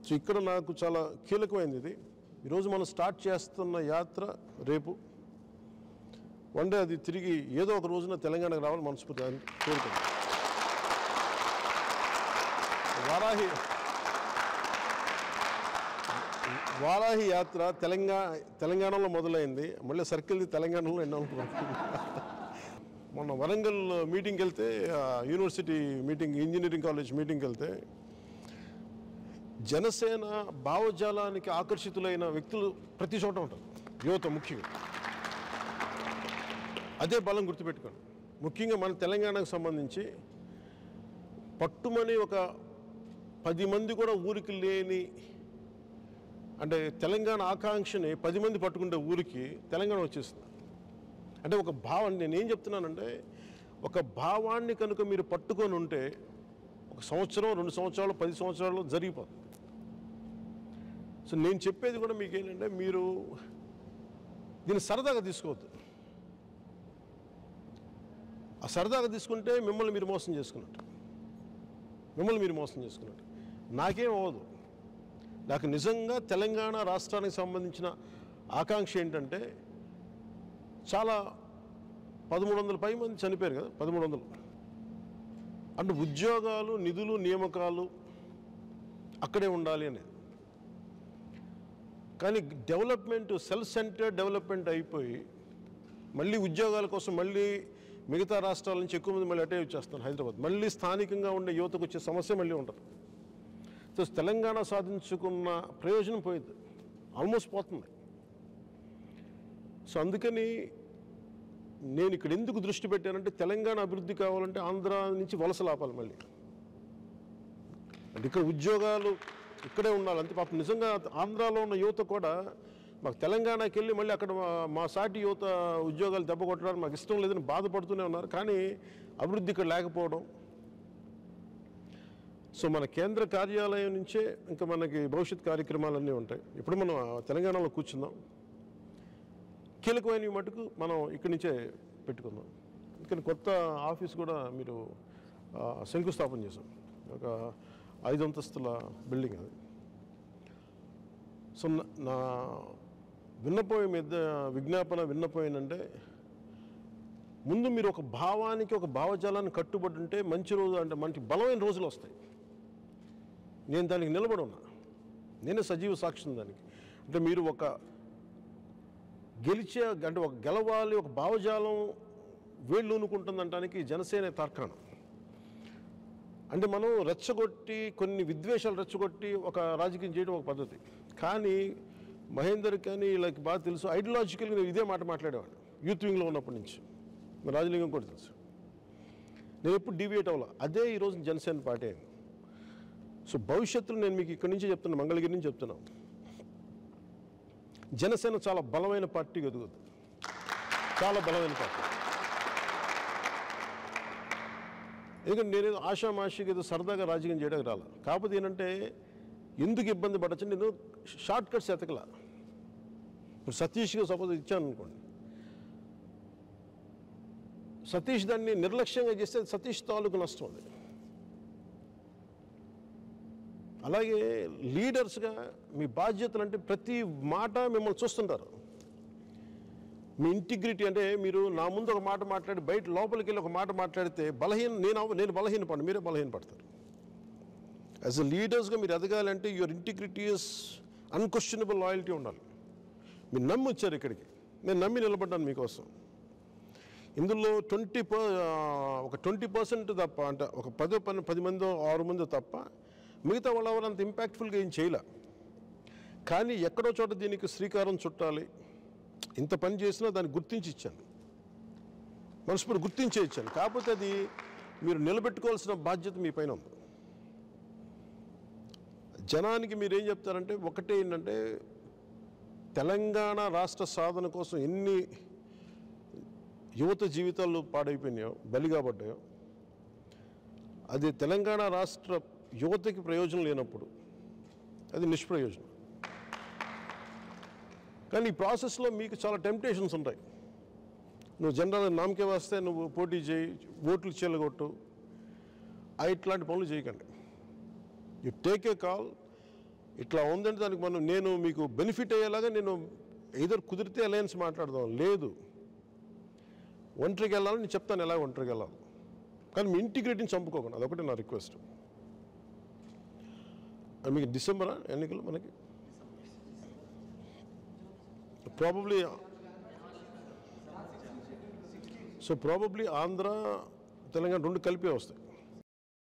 so ఇక్కడ నాకు చాలా కీలకమైనది ఇది ఈరోజు మనం స్టార్ట్ చేస్తున్న యాత్ర రేపు వన్ డే అది తిరిగి ఏదో ఒక రోజున తెలంగాణకు రావాలి మనస్ఫూర్తి అని కోరుకుంటాం వారాహి వారాహి యాత్ర తెలంగాణ తెలంగాణలో మొదలైంది మళ్ళీ సర్కిల్ తెలంగాణలో ఎన్నో మొన్న వరంగల్ మీటింగ్కి వెళ్తే ఆ, యూనివర్సిటీ మీటింగ్ ఇంజనీరింగ్ కాలేజ్ మీటింగ్కి వెళ్తే జనసేన భావజాలానికి ఆకర్షితులైన వ్యక్తులు ప్రతి చోట ఉంటారు యువత ముఖ్యంగా అదే బలం గుర్తుపెట్టుకోండి ముఖ్యంగా మన తెలంగాణకు సంబంధించి పట్టుమని ఒక పది మంది కూడా ఊరికి లేని అంటే తెలంగాణ ఆకాంక్షని పది మంది పట్టుకుంటే ఊరికి తెలంగాణ వచ్చేస్తుంది అంటే ఒక భావం నేను ఏం చెప్తున్నానంటే ఒక భావాన్ని కనుక మీరు పట్టుకొని ఉంటే ఒక సంవత్సరం రెండు సంవత్సరాలు పది సంవత్సరాలు జరిగిపోతుంది సో నేను చెప్పేది కూడా మీకు ఏంటంటే మీరు దీన్ని సరదాగా తీసుకోవద్దు ఆ సరదాగా తీసుకుంటే మిమ్మల్ని మీరు మోసం చేసుకున్నట్టు మిమ్మల్ని మీరు మోసం చేసుకున్నట్టు నాకేం అవ్వదు నాకు నిజంగా తెలంగాణ రాష్ట్రానికి సంబంధించిన ఆకాంక్ష ఏంటంటే చాలా పదమూడు వందల పై మంది చనిపోయారు కదా పదమూడు వందలు అంటే ఉద్యోగాలు నిధులు నియామకాలు అక్కడే ఉండాలి అనేది కానీ డెవలప్మెంట్ సెల్ఫ్ సెంటర్డ్ డెవలప్మెంట్ అయిపోయి మళ్ళీ ఉద్యోగాల కోసం మళ్ళీ మిగతా రాష్ట్రాల నుంచి ఎక్కువ మంది మళ్ళీ అటే వచ్చేస్తారు హైదరాబాద్ మళ్ళీ స్థానికంగా ఉండే యువతకు వచ్చే సమస్య మళ్ళీ ఉంటుంది సో తెలంగాణ సాధించుకున్న ప్రయోజనం పోయింది ఆల్మోస్ట్ పోతుంది సో అందుకని నేను ఇక్కడ ఎందుకు దృష్టి పెట్టానంటే తెలంగాణ అభివృద్ధి కావాలంటే ఆంధ్ర నుంచి వలస లాపాలి మళ్ళీ అంటే ఇక్కడ ఉద్యోగాలు ఇక్కడే ఉండాలి అంతే పాపం నిజంగా ఆంధ్రాలో ఉన్న యువత కూడా మాకు తెలంగాణకి వెళ్ళి మళ్ళీ అక్కడ మా- మా సాటి యువత ఉద్యోగాలు దెబ్బ కొట్టడానికి మాకు ఇష్టం లేదని బాధపడుతూనే ఉన్నారు కానీ అభివృద్ధి ఇక్కడ లేకపోవడం సో మన కేంద్ర కార్యాలయం నుంచే ఇంకా మనకి భవిష్యత్ కార్యక్రమాలన్నీ ఉంటాయి ఇప్పుడు మనం ఆ తెలంగాణలో కూర్చుందాం కీలకమైన మటుకు మనం ఇక్కడి నుంచే పెట్టుకుందాం అందుకని కొత్త ఆఫీస్ కూడా మీరు ఆ, శంకుస్థాపన చేశాం ఒక ఐదు అంతస్తుల బిల్డింగ్ అది సో నా- నా విన్నపం మీద విజ్ఞాపన విన్నపం ఏంటంటే ముందు మీరు ఒక భావానికి ఒక భావజాలాన్ని కట్టుబడి ఉంటే మంచి రోజు అంటే మంచి బలమైన రోజులు వస్తాయి నేను దానికి నిలబడి ఉన్నా నేనే సజీవ సాక్ష్యం దానికి అంటే మీరు ఒక గెలిచే అంటే ఒక గెలవాలి ఒక భావజాలం వేళ్ళూనుకుంటుందంటానికి జనసేన తర్కాణం అంటే మనం రెచ్చగొట్టి కొన్ని విద్వేషాలు రెచ్చగొట్టి ఒక రాజకీయం చేయడం ఒక పద్ధతి కానీ మహేందర్ కానీ వీళ్ళకి బాగా తెలుసు ఐడియాలజికల్గా నేను ఇదే మాట మాట్లాడేవాడిని యూత్ వింగ్లో ఉన్నప్పటి నుంచి మరి రాజలింగం కూడా తెలుసు నేను ఎప్పుడు డివియేట్ అవ్వాల అదే ఈరోజు జనసేన పార్టీ అయింది సో భవిష్యత్తులో నేను మీకు ఇక్కడి నుంచి చెప్తున్నా మంగళగిరి నుంచి చెప్తున్నాను జనసేన చాలా బలమైన పార్టీ ఎదుగుతుంది చాలా బలమైన పార్టీ ఎందుకంటే నేను ఆషామాషికి ఏదో సరదాగా రాజకీయం చేయడానికి రాల కాకపోతే ఏంటంటే ఎందుకు ఇబ్బంది పడచ్చు నేను షార్ట్ కట్స్ ఎతకలా ఇప్పుడు సతీష్గా సపోజ్ ఇచ్చాను అనుకోండి సతీష్ దాన్ని నిర్లక్ష్యంగా చేస్తే అది సతీష్ తాలూకు నష్టం అది అలాగే లీడర్స్గా మీ బాధ్యతలు అంటే ప్రతి మాట మిమ్మల్ని చూస్తుంటారు మీ ఇంటిగ్రిటీ అంటే మీరు నా ముందు ఒక మాట మాట్లాడి బయట లోపలికి వెళ్ళి ఒక మాట మాట్లాడితే బలహీన నేను అవ- నేను బలహీన పడు మీరే బలహీన పడతారు యాజ్ అ లీడర్స్గా మీరు ఎదగాలంటే your integrity is unquestionable loyalty ఉండాలి మీరు నమ్మి వచ్చారు ఇక్కడికి నేను నమ్మి నిలబడ్డాను మీకోసం ఇందులో ట్వంటీ పర్ ఒక ట్వంటీ పర్సెంట్ తప్ప అంటే ఒక పదో పని పది మందో ఆరు మందో తప్ప మిగతా వాళ్ళ ఎవరు అంత ఇంపాక్ట్ఫుల్గా ఏం చేయలే కానీ ఎక్కడో చోట దీనికి శ్రీకారం చుట్టాలి ఇంత పని చేసినా దాన్ని గుర్తించి ఇచ్చాను మనస్ఫూర్తి గుర్తించే ఇచ్చాను కాకపోతే అది మీరు నిలబెట్టుకోవాల్సిన బాధ్యత మీ పైన ఉంది జనానికి మీరు ఏం చెప్తారంటే ఒకటే ఏంటంటే తెలంగాణ రాష్ట్ర సాధన కోసం ఎన్ని యువత జీవితాలు పాడైపోయినాయో బలిగా పడ్డాయో అది తెలంగాణ రాష్ట్ర యువతకి ప్రయోజనం లేనప్పుడు అది నిష్ప్రయోజనం కానీ ఈ ప్రాసెస్లో మీకు చాలా టెంప్టేషన్స్ ఉంటాయి నువ్వు జనరల్ నామకే వస్తే నువ్వు పోటీ చేయి ఓట్లు చెల్లగొట్టు ఆ ఇట్లాంటి పనులు చేయకండి యు టేక్ ఏ కాల్ ఇట్లా ఉందంటే దానికి మనం నేను మీకు బెనిఫిట్ అయ్యేలాగా నేను ఏదర్ కుదిరితే అలయన్స్ మాట్లాడదాం లేదు ఒంటరికి వెళ్ళాలని నేను చెప్తాను ఎలా ఒంటరికి వెళ్ళాలి కానీ మీ ఇంటిగ్రిటీని చంపుకోకండి అదొకటి నా రిక్వెస్ట్ అది మీకు డిసెంబరా ఎన్నికలు మనకి probably so probably Andhra Telangana రెండు కలిపే వస్తాయి